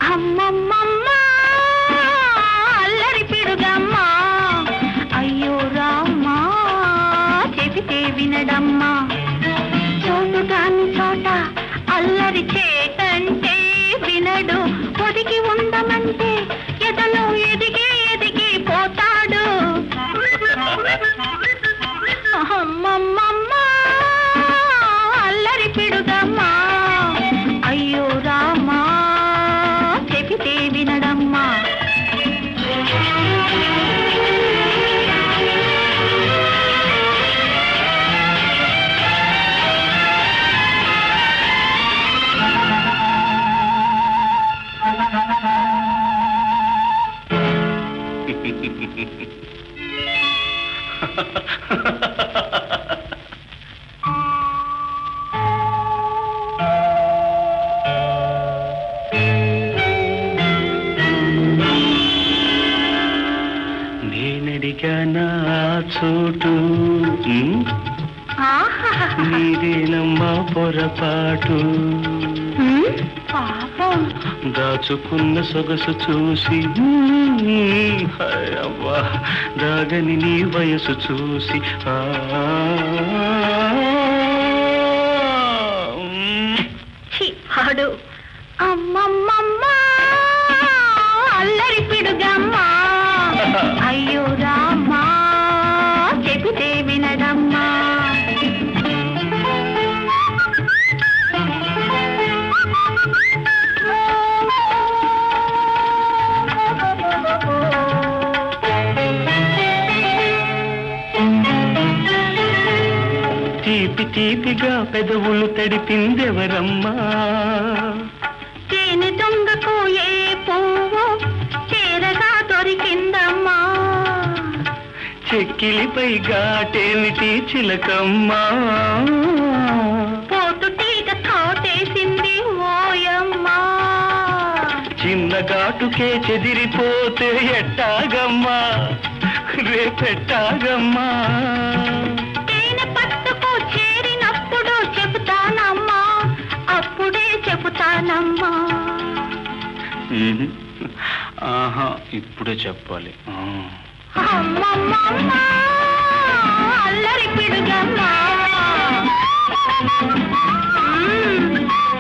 అమ్మమ్మమ్మ అల్లరి పిడుగమ్మా అయ్యో రామ్మా చెబితే వినడమ్మా చోటు కాని చోట అల్లరి చేటంటే వినడు ఒదిగి ఉండమంటే ఎదలో ఎదిగి ఎదిగి పోతాడు అమ్మమ్మమ్మ అల్లరి పిడుగమ్మా అయ్యో రామా చెబితే వినడమ్మా నేనడిగానా చోటు ఉమ్, ఆహా నీదేనమ్మా పొరపాటు హ్మ్? పాపం దాచుకున్న సొగసు చూసి ఉమ్, హాయ్ అవ్వా దాగని నీ వయసు చూసి ఆ, ఉమ్. ఛీ, పాడు అమ్మమ్మమ్మ అల్లరి పిడుగమ్మా అయ్యో రామా చెబితే వినడమ్మా తీపి తీపిగా పెదవులు తడిపిందెవరమ్మా తేనె దొంగకు ఏ పువ్వు చేరగా దొరికిందమ్మా చెక్కిలిపై ఘాటేమిటి చిలకమ్మా పోతు తీగ తోటేసింది ఓయమ్మా చిన్న ఘాటుకే చెదిరిపోతే ఎట్టాగమ్మా రేపెట్టాగమ్మా తేనె పట్టుకు చేరినప్పుడు చెబుతానమ్మా అప్పుడే చెబుతానమ్మా ఉహు. ఆహా ఇప్పుడే చెప్పాలి ఆ. అమ్మమ్మమ్మ అల్లరి పిడుగమ్మా మ్మ్.